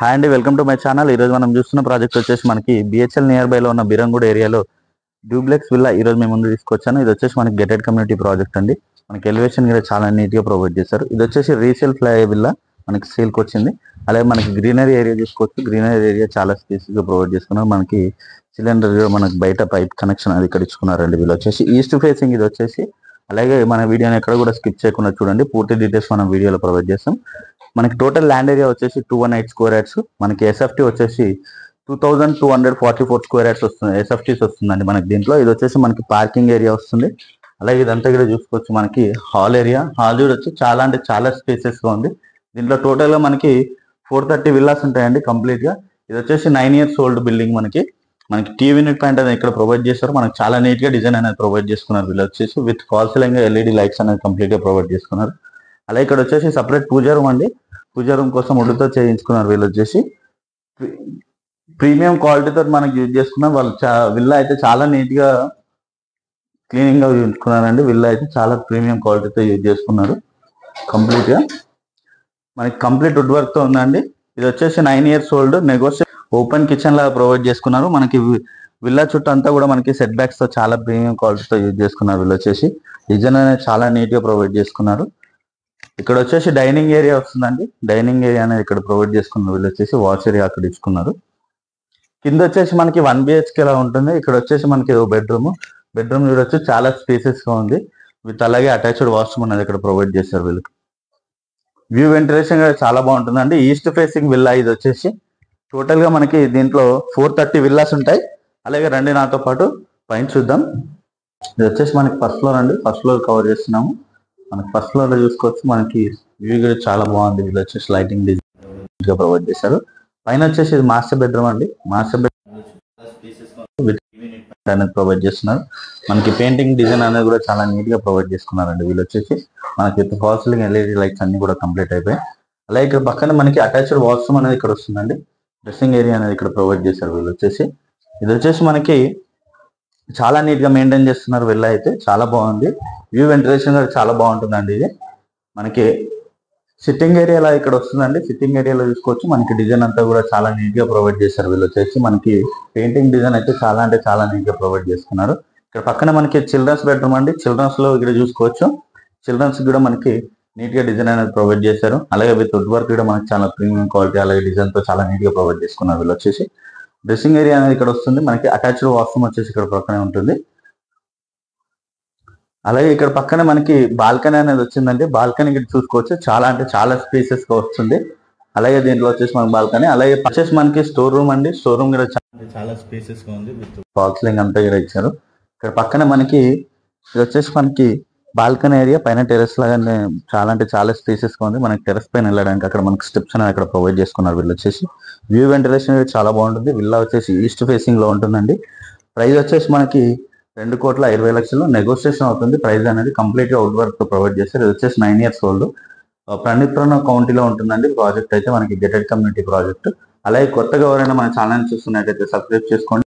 hi అండి welcome to my channel ఈ రోజు మనం చూస్తున్న ప్రాజెక్ట్ వచ్చేసి మనకి బిహెచ్ఎల్ నియర్ బై లో ఉన్న బిరంగూడ ఏరియాలో డూప్లెక్స్ విల్లా ఈ రోజు మేము ముందు తీసుకొచ్చాను ఇది వచ్చేసి మనకి గెటెడ్ కమ్యూనిటీ ప్రాజెక్ట్ అండి మనకి ఎలివేషన్ కూడా చాలా నీట్ గా ప్రొవైడ్ చేశారు ఇది వచ్చేసి రీసేల్ ఫ్లై విల్లా మనకి సేల్ కి వచ్చింది అలాగే మనకి గ్రీనరీ ఏరియా చూసుకోవచ్చు గ్రీనరీ ఏరియా చాలా స్పేసెస్ గా ప్రొవైడ్ చేసుకున్నారు మనకి సిలిండర్ మనకి బయట పైప్ కనెక్షన్ అది ఇక్కడ ఇచ్చుకున్నారండి వీళ్ళు వచ్చేసి ఈస్ట్ ఫేసింగ్ ఇది వచ్చేసి అలాగే మన వీడియోని ఎక్కడ కూడా స్కిప్ చేయకుండా చూడండి పూర్తి డీటెయిల్స్ మనం వీడియోలో ప్రొవైడ్ చేస్తాం మనకి టోటల్ ల్యాండ్ ఏరియా వచ్చేసి two one eight square yards మనకి ఎస్ఎఫ్టీ వచ్చేసి two thousand two hundred forty four square yards వస్తుంది ఎస్ఎఫ్టీస్ వస్తుందండి మనకి దీంట్లో ఇది వచ్చేసి మనకి పార్కింగ్ ఏరియా వస్తుంది అలాగే ఇదంతా కూడా చూసుకోవచ్చు మనకి హాల్ ఏరియా హాల్ కూడా వచ్చి చాలా అంటే చాలా స్పేసెస్ గా ఉంది దీంట్లో టోటల్ గా మనకి ఫోర్ థర్టీ విల్లాస్ ఉంటాయండి కంప్లీట్ గా ఇది వచ్చేసి నైన్ ఇయర్స్ ఓల్డ్ బిల్డింగ్ మనకి మనకి టీవీ యూనిట్ పాయింట్ అనేది ఇక్కడ ప్రొవైడ్ చేస్తారు మనకి చాలా నీట్ గా డిజైన్ అనేది ప్రొవైడ్ చేసుకున్నారు వీళ్ళు వచ్చేసి with fall ceiling LED lights అనేది కంప్లీట్ గా ప్రొవైడ్ చేసుకున్నారు అలాగే ఇక్కడ వచ్చేసి సపరేట్ పూజా రూమ్ అండి పూజా రూమ్ కోసం ఉడ్డుతో చేయించుకున్నారు వీళ్ళు వచ్చేసి ప్రీమియం క్వాలిటీతో మనకి యూజ్ చేసుకున్నారు వాళ్ళు చా- విల్లా అయితే చాలా నీట్ గా క్లీనింగ్ గా ఉంచుకున్నారండి విల్లా అయితే చాలా ప్రీమియం క్వాలిటీతో యూజ్ చేసుకున్నారు కంప్లీట్ గా మనకి కంప్లీట్ వుడ్ వర్క్ తో ఉందండి ఇది వచ్చేసి నైన్ ఇయర్స్ ఓల్డ్ నెగోషియే ఓపెన్ కిచెన్ లాగా ప్రొవైడ్ చేసుకున్నారు మనకి వి- విల్లా చుట్టూ అంతా కూడా మనకి సెట్ బ్యాక్స్ తో చాలా ప్రీమియం క్వాలిటీతో యూజ్ చేసుకున్నారు వీళ్ళు వచ్చేసి డిజైన్ అనేది చాలా నీట్ గా ప్రొవైడ్ చేసుకున్నారు ఇక్కడ వచ్చేసి డైనింగ్ ఏరియా వస్తుందండి డైనింగ్ ఏరియా అనేది ఇక్కడ ప్రొవైడ్ చేసుకున్నారు వీళ్ళు వచ్చేసి వాష్ ఏరియా అక్కడ ఇచ్చుకున్నారు కింద వచ్చేసి మనకి వన్ బిహెచ్కే లా ఉంటుంది ఇక్కడ వచ్చేసి మనకి బెడ్రూమ్ బెడ్రూమ్ చూడొచ్చు చాలా స్పేసెస్ గా ఉంది విత్ అలాగే అటాచ్డ్ వాష్రూమ్ అనేది ఇక్కడ ప్రొవైడ్ చేశారు వీళ్ళకి వ్యూ వెంటిలేషన్ కూడా చాలా బాగుంటుందండి ఈస్ట్ ఫేసింగ్ విల్లా ఇది వచ్చేసి టోటల్ గా మనకి దీంట్లో ఫోర్ థర్టీ విల్లాస్ ఉంటాయి అలాగే రండి నాతో పాటు పైన చూద్దాం ఇది వచ్చేసి మనకి ఫస్ట్ ఫ్లోర్ అండి ఫస్ట్ ఫ్లోర్ కవర్ చేస్తున్నాము మనకి ఫస్ట్ ఫ్లోర్ లో చూసుకోవచ్చు మనకి వ్యూ కూడా చాలా బాగుంది వీళ్ళు వచ్చేసి లైటింగ్ డిజైన్ గా ప్రొవైడ్ చేశారు పైన వచ్చేసి ఇది మాస్టర్ బెడ్రూమ్ అండి మాస్టర్ బెడ్రూమ్ విత్ అనేది ప్రొవైడ్ చేస్తున్నారు మనకి పెయింటింగ్ డిజైన్ అనేది కూడా చాలా నీట్ గా ప్రొవైడ్ చేసుకున్నారండి వీళ్ళు వచ్చేసి మనకి విత్ ఫాల్సింగ్ ఎల్ఈడి లైట్స్ అన్ని కూడా కంప్లీట్ అయిపోయాయి అలాగే ఇక్కడ పక్కన మనకి అటాచ్డ్ వాష్రూమ్ అనేది ఇక్కడ వస్తుందండి డ్రెస్సింగ్ ఏరియా అనేది ఇక్కడ ప్రొవైడ్ చేశారు వీళ్ళు వచ్చేసి ఇది వచ్చేసి మనకి చాలా నీట్ గా మెయింటైన్ చేస్తున్నారు వెళ్ళ అయితే చాలా బాగుంది వ్యూ వెంటిలేషన్ కూడా చాలా బాగుంటుందండి ఇది మనకి సిట్టింగ్ ఏరియాలో ఇక్కడ వస్తుందండి సిట్టింగ్ ఏరియాలో చూసుకోవచ్చు మనకి డిజైన్ అంతా కూడా చాలా నీట్ గా ప్రొవైడ్ చేశారు వీళ్ళు వచ్చేసి మనకి పెయింటింగ్ డిజైన్ అయితే చాలా అంటే చాలా నీట్ గా ప్రొవైడ్ చేసుకున్నారు ఇక్కడ పక్కన మనకి చిల్డ్రన్స్ బెడ్రూమ్ అండి చిల్డ్రన్స్ లో ఇక్కడ చూసుకోవచ్చు చిల్డ్రన్స్ కూడా మనకి నీట్ గా డిజైన్ అనేది ప్రొవైడ్ చేశారు అలాగే విత్ వుడ్ వర్క్ కూడా మనకి చాలా ప్రీమియం క్వాలిటీ అలాగే డిజైన్ తో చాలా నీట్ గా ప్రొవైడ్ చేసుకున్నారు వీళ్ళు వచ్చేసి డ్రెస్సింగ్ ఏరియా అనేది ఇక్కడ వస్తుంది మనకి అటాచ్డ్ వాష్రూమ్ వచ్చేసి ఇక్కడ పక్కనే ఉంటుంది అలాగే ఇక్కడ పక్కనే మనకి బాల్కనీ అనేది వచ్చిందండి బాల్కనీ ఇక్కడ చూసుకోవచ్చు చాలా అంటే చాలా స్పేసెస్ గా వస్తుంది అలాగే దీంట్లో వచ్చేసి మనకి బాల్కనీ అలాగే వచ్చేసి మనకి స్టోర్ రూమ్ అండి స్టోర్ రూమ్ కూడా చాలా అంటే చాలా స్పేసెస్ గా ఉంది విత్ ఫాల్స్లింగ్ అంతా కూడా ఇచ్చారు ఇక్కడ పక్కన మనకి ఇది వచ్చేసి మనకి బాల్కనీ ఏరియా పైన టెరెస్ లాగానే చాలా అంటే చాలా స్పేసెస్ గా ఉంది మనకి టెరెస్ పైన వెళ్ళడానికి అక్కడ మనకి స్టెప్స్ అనేది అక్కడ ప్రొవైడ్ చేసుకున్నారు వీళ్ళు వచ్చేసి వ్యూ వెంటిలేషన్ చాలా బాగుంటుంది విల్లా వచ్చేసి ఈస్ట్ ఫేసింగ్ లో ఉంటుందండి ప్రైస్ వచ్చేసి మనకి రెండు కోట్ల ఇరవై లక్షలు నెగోషియేషన్ అవుతుంది ప్రైస్ అనేది కంప్లీట్ గా అవుట్ వర్క్ తో ప్రొవైడ్ చేస్తారు ఇది వచ్చేసి నైన్ ఇయర్స్ ఓల్డ్ ప్రణిత్రన కౌంటీలో ఉంటుందండి ప్రాజెక్ట్ అయితే మనకి గెటెడ్ కమ్యూనిటీ ప్రాజెక్ట్ అలాగే కొత్తగా ఎవరైనా మన ఛానల్ చూస్తున్నట్టయితే సబ్స్క్రైబ్ చేసుకోండి